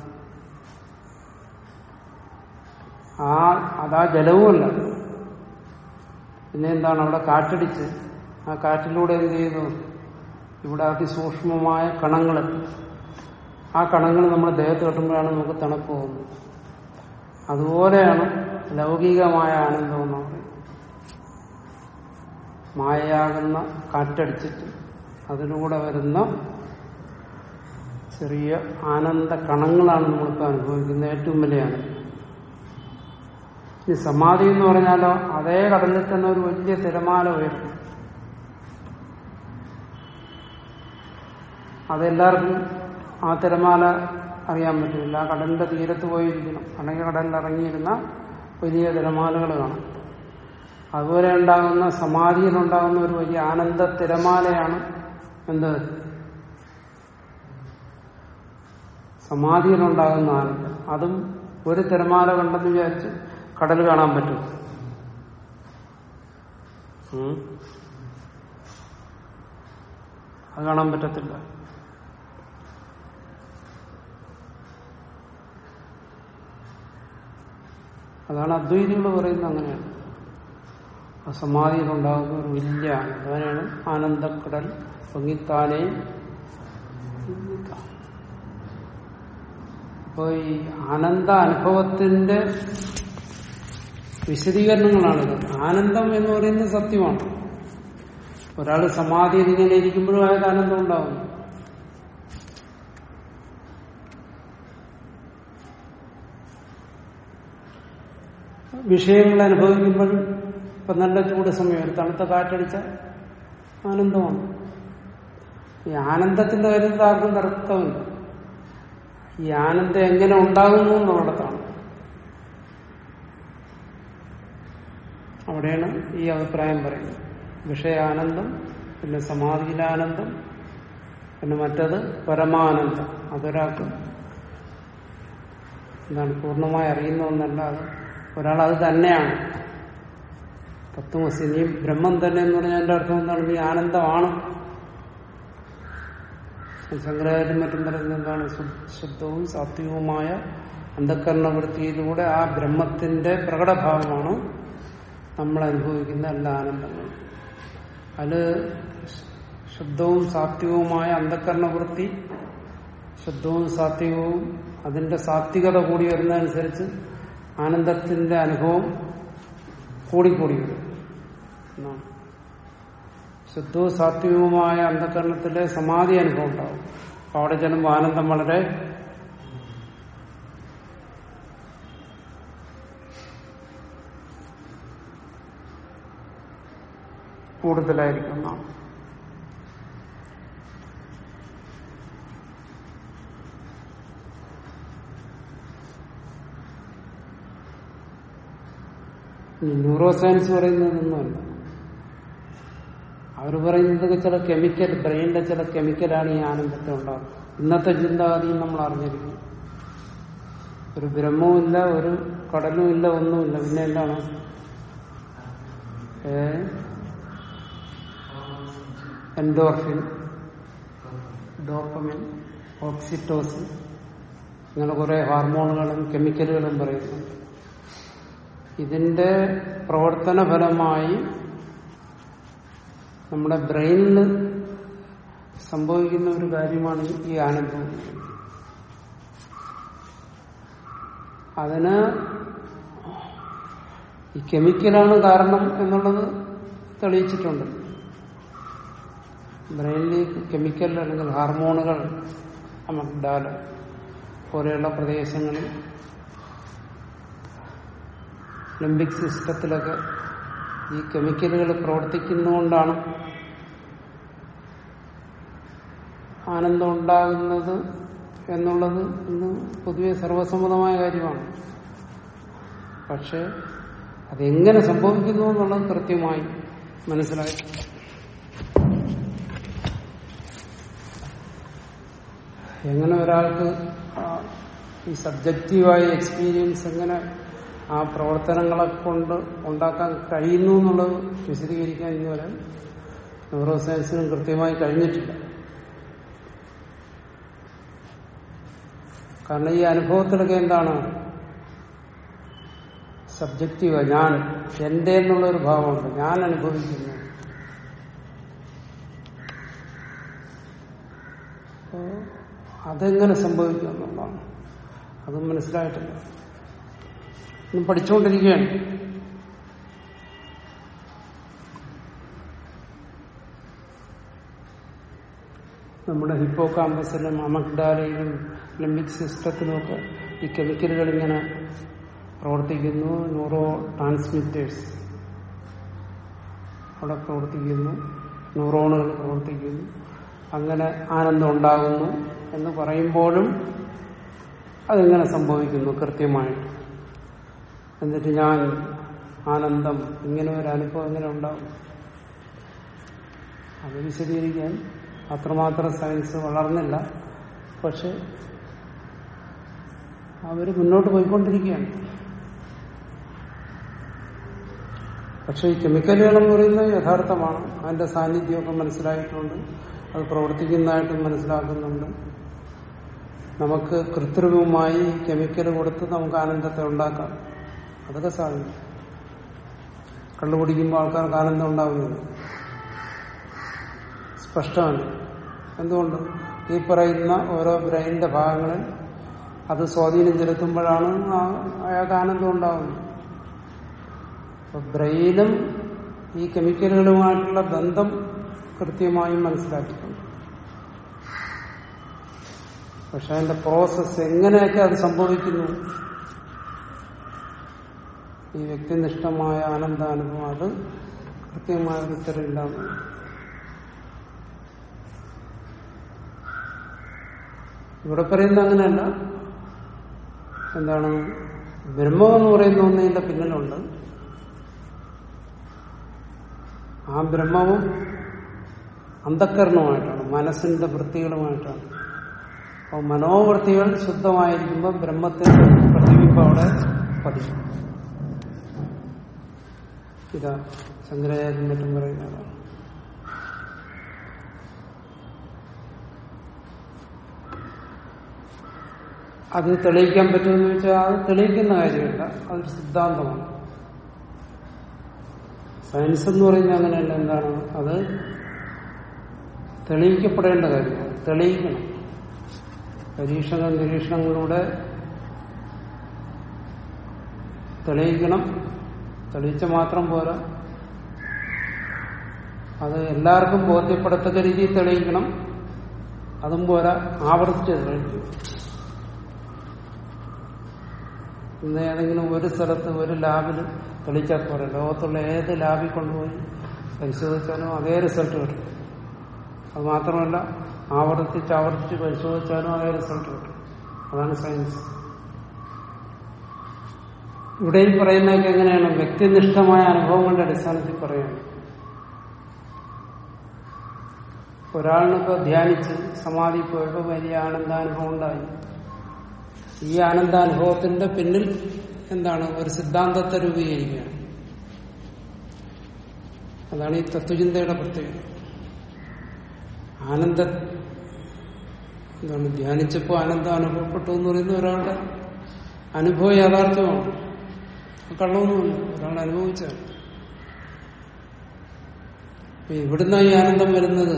ആ അതാ ജലവുമല്ല പിന്നെ എന്താണ് അവിടെ കാറ്റടിച്ച് ആ കാറ്റിലൂടെ എന്ത് ചെയ്തു ഇവിടെ അതിസൂക്ഷ്മമായ കണങ്ങൾ ആ കണങ്ങൾ നമ്മുടെ ദേഹത്ത് കെട്ടുമ്പോഴാണ് നമുക്ക് തണുപ്പ് പോകുന്നത് അതുപോലെയാണ് ലൗകികമായ ആനന്ദം എന്ന് പറയുന്നത് മായയാകുന്ന കാറ്റടിച്ചിട്ട് അതിലൂടെ വരുന്ന ചെറിയ ആനന്ദ കണങ്ങളാണ് നമ്മളിപ്പോൾ അനുഭവിക്കുന്ന ഏറ്റവും വലിയ ആനന്ദം ഈ സമാധി എന്ന് പറഞ്ഞാലോ അതേ കടലിൽ തന്നെ ഒരു വലിയ തിരമാല ഉയർന്നു അതെല്ലാവർക്കും ആ തിരമാല അറിയാൻ പറ്റില്ല ആ കടലിന്റെ തീരത്ത് പോയിരിക്കണം അല്ലെങ്കിൽ കടലിൽ ഇറങ്ങിയിരുന്ന വലിയ തിരമാലകൾ കാണാം അതുപോലെ ഉണ്ടാകുന്ന സമാധിയിലുണ്ടാകുന്ന ഒരു വലിയ ആനന്ദ തിരമാലയാണ് എന്ത് സമാധിയിലുണ്ടാകുന്ന ആനന്ദം അതും ഒരു തിരമാല കണ്ടെന്ന് വിചാരിച്ച് കടൽ കാണാൻ പറ്റും ഉം. അത് കാണാൻ പറ്റത്തില്ല അതാണ് അദ്വൈതികൾ പറയുന്നത് അങ്ങനെയാണ് ആ സമാധിയിലുണ്ടാകുന്ന ഒരു വലിയ ആനന്ദം അതിനാണ് ആനന്ദക്കടൽ പൊങ്ങിത്താനേ അപ്പോ ഈ ആനന്ദ അനുഭവത്തിന്റെ വിശദീകരണങ്ങളാണിത് ആനന്ദം എന്ന് പറയുന്നത് സത്യമാണ് ഒരാൾ സമാധിയിൽ ഇങ്ങനെ ഇരിക്കുമ്പോഴും അയാൾക്ക് ആനന്ദം ഉണ്ടാകുന്നു വിഷയങ്ങൾ അനുഭവിക്കുമ്പോഴും ഇപ്പൊ നല്ല ചൂട് സമയം ഒരു തണുത്ത കാറ്റടിച്ച ആനന്ദമാണ് ഈ ആനന്ദത്തിന്റെ കാര്യത്തിൽ ആർക്കും തർക്കമില്ല ഈ ആനന്ദം എങ്ങനെ ഉണ്ടാകുന്നു എന്നുള്ളിടത്താണ് അവിടെയാണ് ഈ അഭിപ്രായം പറയുന്നത് വിഷയാനന്ദം പിന്നെ സമാധിയിലാനന്ദം പിന്നെ മറ്റത് പരമാനന്ദം അതൊരാൾക്ക് എന്താണ് പൂർണ്ണമായി അറിയുന്ന ഒന്നല്ല അത് ഒരാൾ അത് തന്നെയാണ് തത്വമസി നീ ബ്രഹ്മം തന്നെ എന്ന് പറഞ്ഞാൽ എന്റെ അർത്ഥം എന്താണ് നീ ആനന്ദമാണ് ശങ്കരാചാര്യം മറ്റും പറയുന്നത് എന്താണ് ശു- ശുദ്ധവും സാത്വികവുമായ അന്ധക്കരണവൃത്തിയിലൂടെ ആ ബ്രഹ്മത്തിന്റെ പ്രകടഭാവമാണ് നമ്മൾ അനുഭവിക്കുന്ന എല്ലാ ആനന്ദങ്ങളും അത് ശുദ്ധവും സാത്വികവുമായ അന്ധക്കരണവൃത്തി ശുദ്ധവും സാത്വികവും അതിന്റെ സാത്വികത കൂടി വരുന്നതനുസരിച്ച് ആനന്ദത്തിന്റെ അനുഭവം കൂടിക്കൂടി വരും എന്നാണ് ശുദ്ധവും സാത്വികവുമായ അന്ധകരണത്തിലെ സമാധി അനുഭവം ഉണ്ടാവും അപ്പൊ അവിടെ ചെല്ലുമ്പോൾ ആനന്ദം വളരെ കൂടുതലായിരിക്കും എന്നാണ് ന്യൂറോ സയൻസ് പറയുന്നതൊന്നുമല്ല അവർ പറയുന്നത് ചില കെമിക്കൽ ബ്രെയിനിന്റെ ചില കെമിക്കലാണ് ഈ ആനന്ദത്തെ ഉണ്ടാകുന്നത് ഇന്നത്തെ ചിന്താഗതിയും നമ്മൾ അറിഞ്ഞിരിക്കുന്നു ഒരു ബ്രഹ്മവും ഇല്ല ഒരു കടലും ഇല്ല ഒന്നുമില്ല പിന്നെ എന്താണ് ഏ എൻഡോർഫിൻ ഡോപ്പമിൻ ഓക്സിറ്റോസിൻ ഇങ്ങനെ കുറെ ഹാർമോണുകളും കെമിക്കലുകളും പറയുന്നുണ്ട് ഇതിന്റെ പ്രവർത്തന ഫലമായി നമ്മുടെ ബ്രെയിനിൽ സംഭവിക്കുന്ന ഒരു കാര്യമാണ് ഈ ആനന്ദം അതിന് ഈ കെമിക്കലാണ് കാരണം എന്നുള്ളത് തെളിയിച്ചിട്ടുണ്ട് ബ്രെയിനിൽ കെമിക്കൽ അല്ലെങ്കിൽ ഹാർമോണുകൾ അമഗ്ഡാല പോലെയുള്ള പ്രദേശങ്ങളിൽ ലിംബിക് സിസ്റ്റത്തിലൊക്കെ ഈ കെമിക്കലുകൾ പ്രവർത്തിക്കുന്നതുകൊണ്ടാണ് ആനന്ദം ഉണ്ടാകുന്നത് എന്നുള്ളത് ഇന്ന് പൊതുവെ സർവസമ്മതമായ കാര്യമാണ് പക്ഷെ അതെങ്ങനെ സംഭവിക്കുന്നു എന്നുള്ളത് കൃത്യമായി മനസ്സിലായി എങ്ങനെ ഒരാൾക്ക് ആ ഈ സബ്ജക്റ്റീവായ എക്സ്പീരിയൻസ് എങ്ങനെ ആ പ്രവർത്തനങ്ങളെ കൊണ്ട് ഉണ്ടാക്കാൻ കഴിയുന്നു എന്നുള്ളത് വിശദീകരിക്കാൻ ഇന്നുവരെ ന്യൂറോ സയൻസിനും കൃത്യമായി കഴിഞ്ഞിട്ടില്ല കാരണം ഈ അനുഭവത്തിലൊക്കെ എന്താണ് സബ്ജക്റ്റീവ് ഞാൻ എന്റെ എന്നുള്ള ഒരു ഭാവമുണ്ട് ഞാൻ അനുഭവിക്കുന്നു അപ്പോ അതെങ്ങനെ സംഭവിക്കും എന്നുള്ളതാണ് അതും മനസ്സിലായിട്ടില്ല ഇന്ന് പഠിച്ചുകൊണ്ടിരിക്കുകയാണ് നമ്മുടെ ഹിപ്പോ കാമ്പസിലും അമഗ്ഡാലയിലും ലിംബിക് സിസ്റ്റത്തിലും ഒക്കെ ഈ കെമിക്കലുകൾ ഇങ്ങനെ പ്രവർത്തിക്കുന്നു ന്യൂറോ ട്രാൻസ്മിറ്റേഴ്സ് അവിടെ പ്രവർത്തിക്കുന്നു ന്യൂറോണുകൾ പ്രവർത്തിക്കുന്നു അങ്ങനെ ആനന്ദം ഉണ്ടാകുന്നു എന്ന് പറയുമ്പോഴും അതെങ്ങനെ സംഭവിക്കുന്നു കൃത്യമായിട്ട് എന്നിട്ട് ഞാൻ ആനന്ദം ഇങ്ങനെ ഒരു അനുഭവം എങ്ങനെ ഉണ്ടാകും അത് വിശദീകരിക്കാൻ അത്രമാത്രം സയൻസ് വളർന്നില്ല പക്ഷെ അവർ മുന്നോട്ട് പോയിക്കൊണ്ടിരിക്കുകയാണ് പക്ഷെ ഈ കെമിക്കലുകൾ എന്ന് പറയുന്നത് യഥാർത്ഥമാണ് അതിന്റെ സാന്നിധ്യമൊക്കെ മനസ്സിലായിട്ടുണ്ട് അത് പ്രവർത്തിക്കുന്നതായിട്ടും മനസ്സിലാക്കുന്നുണ്ട് നമുക്ക് കൃത്രിമമായി കെമിക്കൽ കൊടുത്ത് നമുക്ക് ആനന്ദത്തെ ഉണ്ടാക്കാം അതൊക്കെ സാധിക്കും കള്ളു കുടിക്കുമ്പോൾ ആൾക്കാർക്ക് ആനന്ദം ഉണ്ടാകുന്നുണ്ട് സ്പഷ്ടമാണ് എന്തുകൊണ്ട് ഈ പറയുന്ന ഓരോ ബ്രെയിനിന്റെ ഭാഗങ്ങളിൽ അത് സ്വാധീനം ചെലുത്തുമ്പോഴാണ് ആ- അയാൾക്ക് ആനന്ദം ഉണ്ടാകുന്നത് അപ്പൊ ബ്രെയിനും ഈ കെമിക്കലുകളുമായിട്ടുള്ള ബന്ധം കൃത്യമായും മനസ്സിലാക്കിയിട്ടുണ്ട് പക്ഷെ അതിന്റെ പ്രോസസ് എങ്ങനെയൊക്കെ അത് സംഭവിക്കുന്നു ഈ വ്യക്തിനിഷ്ഠമായ ആനന്ദാനുഭവം അത് കൃത്യമായ ഒരു ഉത്തരവില്ലാന്ന് ഇവിടെ പറയുന്നത് അങ്ങനെയല്ല എന്താണ് ബ്രഹ്മം എന്ന് പറയുന്ന ഒന്നിന്റെ പിന്നിലുണ്ട് ആ ബ്രഹ്മവും അന്ധക്കരണമായിട്ടാണ് മനസ്സിന്റെ വൃത്തികളുമായിട്ടാണ് അപ്പോൾ മനോവൃത്തികൾ ശുദ്ധമായിരിക്കുമ്പോൾ ബ്രഹ്മത്തിന്റെ പ്രതിബിംബം അവിടെ പതിക്കും ഇതാ ശങ്കരാചാര്യം മറ്റും പറയുന്നതാണ് അത് തെളിയിക്കാൻ പറ്റുമെന്ന് വെച്ചാൽ അത് തെളിയിക്കുന്ന കാര്യമല്ല അതൊരു സിദ്ധാന്തമാണ് സയൻസ് എന്ന് പറയുന്നത് അങ്ങനെയല്ല എന്താണ് അത് തെളിയിക്കപ്പെടേണ്ട കാര്യമാണ് തെളിയിക്കണം പരീക്ഷണ നിരീക്ഷണങ്ങളിലൂടെ തെളിയിക്കണം തെളിയിച്ച മാത്രം പോരാ അത് എല്ലാവർക്കും ബോധ്യപ്പെടത്തക്ക രീതിയിൽ തെളിയിക്കണം അതും പോരാ ആവർത്തിച്ച് തെളിയിക്കും ഇന്ന് ഏതെങ്കിലും ഒരു സ്ഥലത്ത് ഒരു ലാബിൽ തെളിയിച്ചാൽ പോരാ ലോകത്തുള്ള ഏത് ലാബിൽ കൊണ്ടുപോയി പരിശോധിച്ചാലും അതേ റിസൾട്ട് വരും അത് മാത്രമല്ല ആവർത്തിച്ച് ആവർത്തിച്ച് പരിശോധിച്ചാലും അതേ റിസൾട്ട് കിട്ടും അതാണ് സയൻസ് ഇവിടെയും പറയുന്നതൊക്കെ എങ്ങനെയാണ് വ്യക്തിനിഷ്ഠമായ അനുഭവങ്ങളുടെ അടിസ്ഥാനത്തിൽ പറയുന്നത് ഒരാളിനിപ്പോ ധ്യാനിച്ച് സമാധി പോയപ്പോൾ വലിയ ആനന്ദാനുഭവം ഉണ്ടായി ഈ ആനന്ദാനുഭവത്തിന്റെ പിന്നിൽ എന്താണ് ഒരു സിദ്ധാന്തത്തെ രൂപീകരിക്കുകയാണ് അതാണ് ഈ തത്വചിന്തയുടെ പ്രത്യേകത ആനന്ദ എന്താണ് ധ്യാനിച്ചപ്പോൾ ആനന്ദം അനുഭവപ്പെട്ടു എന്ന് പറയുന്ന ഒരാളുടെ അനുഭവ യാഥാർത്ഥ്യമാണ് കള്ളമൊന്നുമില്ല ഒരാൾ അനുഭവിച്ചാണ് അപ്പൊ ഇവിടുന്ന ഈ ആനന്ദം വരുന്നത്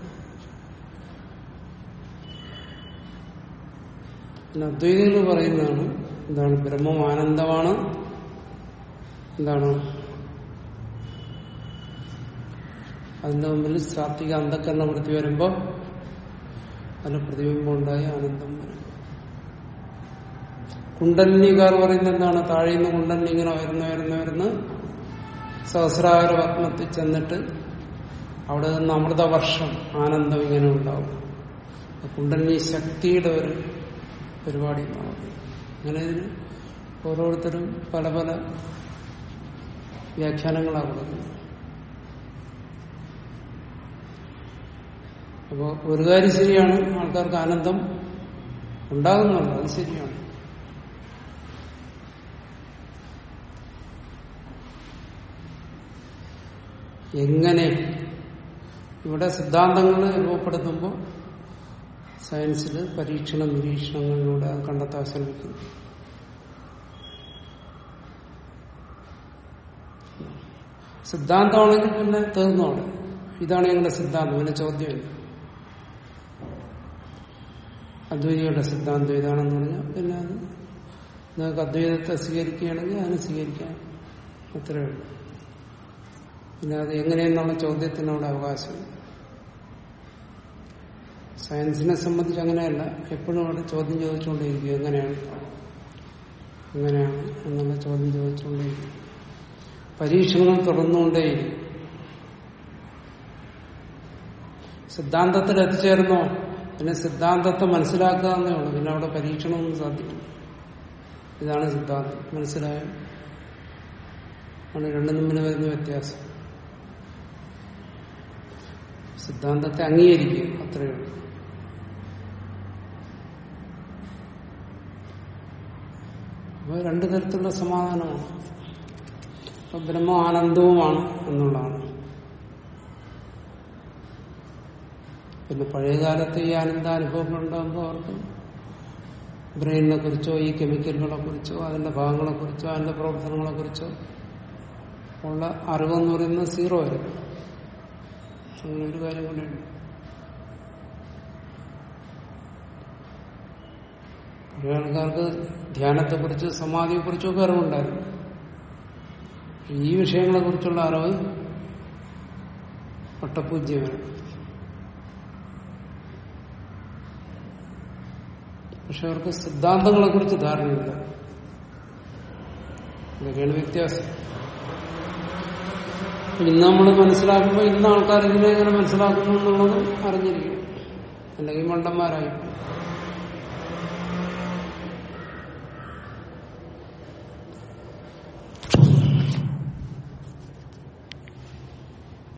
പിന്നെ അദ്വൈതികൾ പറയുന്നതാണ് എന്താണ് ബ്രഹ്മം ആനന്ദമാണ് എന്താണ് അതിന്റെ മുമ്പിൽ സാത്വിക അന്ധക്കരണ വൃത്തി വരുമ്പോ അതിന് പ്രതിബിംബം ഉണ്ടായി ആനന്ദം വരും കുണ്ടലിനിക്കാർ പറയുന്നത് എന്താണ് താഴെ നിന്ന് കുണ്ടലിനി ഇങ്ങനെ വരുന്ന വരുന്ന വരുന്ന സഹസ്രാര പത്മത്തിൽ ചെന്നിട്ട് അവിടെ നിന്ന് അമൃതവർഷം ആനന്ദം ഇങ്ങനെ ഉണ്ടാവും കുണ്ടലിനി ശക്തിയുടെ ഒരു പരിപാടി എന്നാണ് പറയുന്നത്. അങ്ങനെ ഇതിന് ഓരോരുത്തരും പല പല വ്യാഖ്യാനങ്ങളാണ് കൊടുക്കുന്നത് അപ്പോൾ ഒരു കാര്യം ശരിയാണ് ആൾക്കാർക്ക് ആനന്ദം ഉണ്ടാകുന്നുണ്ട് അത് ശരിയാണ് എങ്ങനെ ഇവിടെ സിദ്ധാന്തങ്ങൾ രൂപപ്പെടുത്തുമ്പോൾ സയൻസിൽ പരീക്ഷണ നിരീക്ഷണങ്ങളിലൂടെ അത് കണ്ടെത്താൻ ശ്രമിക്കുന്നു സിദ്ധാന്തമാണെങ്കിൽ പിന്നെ തീർന്നോടെ ഇതാണ് ഞങ്ങളുടെ സിദ്ധാന്തം പിന്നെ ചോദ്യമില്ല അദ്വൈതിയുടെ സിദ്ധാന്തം ഇതാണെന്ന് പറഞ്ഞാൽ പിന്നെ അത് നിങ്ങൾക്ക് അദ്വൈതത്തെ സ്വീകരിക്കുകയാണെങ്കിൽ അതിനെ സ്വീകരിക്കാം അത്രയേ ഉള്ളൂ പിന്നെ അത് എങ്ങനെയെന്നുള്ള ചോദ്യത്തിനവിടെ അവകാശം സയൻസിനെ സംബന്ധിച്ച് അങ്ങനെയല്ല എപ്പോഴും അവിടെ ചോദ്യം ചോദിച്ചുകൊണ്ടിരിക്കും എങ്ങനെയാണ് എങ്ങനെയാണ് എന്നുള്ള ചോദ്യം ചോദിച്ചുകൊണ്ടിരിക്കും പരീക്ഷണങ്ങൾ തുടർന്നുകൊണ്ടേയിരിക്കും സിദ്ധാന്തത്തിൽ എത്തിച്ചേർന്നോ പിന്നെ സിദ്ധാന്തത്തെ മനസ്സിലാക്കുക എന്നേ ഉള്ളൂ പിന്നെ അവിടെ പരീക്ഷണമൊന്നും സാധിക്കും ഇതാണ് സിദ്ധാന്തം മനസ്സിലായോ ആണ് രണ്ടും തമ്മിൽ വരുന്ന വ്യത്യാസം സിദ്ധാന്തത്തെ അംഗീകരിക്കുക അത്രയേ ഉള്ളൂ അപ്പോൾ രണ്ടു തരത്തിലുള്ള സമാധാനമാണ് അപ്പൊ ബ്രഹ്മ ആനന്ദവുമാണ് എന്നുള്ളതാണ് പിന്നെ പഴയകാലത്ത് ഈ ആനന്ദാനുഭവങ്ങൾ ഉണ്ടാകുമ്പോൾ അവർക്ക് ബ്രെയിനിനെ കുറിച്ചോ ഈ കെമിക്കലുകളെ കുറിച്ചോ അതിന്റെ ഭാഗങ്ങളെ കുറിച്ചോ അതിന്റെ പ്രവർത്തനങ്ങളെ കുറിച്ചോ ഉള്ള അറിവെന്ന് പറയുന്നത് സീറോ ആയിരുന്നു അങ്ങനെ ഒരു കാര്യം കൂടെയുണ്ട് പഴയ ആൾക്കാർക്ക് ധ്യാനത്തെക്കുറിച്ച് സമാധിയെക്കുറിച്ചും ഒക്കെ അറിവുണ്ടായിരുന്നു ഈ വിഷയങ്ങളെ കുറിച്ചുള്ള അറിവ് വട്ടപൂജ്യമാണ് പക്ഷെ അവർക്ക് സിദ്ധാന്തങ്ങളെ കുറിച്ച് ധാരണയില്ല ഇതൊക്കെയാണ് വ്യത്യാസം ഇന്ന് നമ്മൾ മനസ്സിലാക്കുമ്പോൾ ഇന്ന് ആൾക്കാർ ഇതിനെ എങ്ങനെ മനസ്സിലാക്കുന്നു എന്നുള്ളത് അറിഞ്ഞിരിക്കും അല്ലെങ്കിൽ മണ്ടന്മാരായി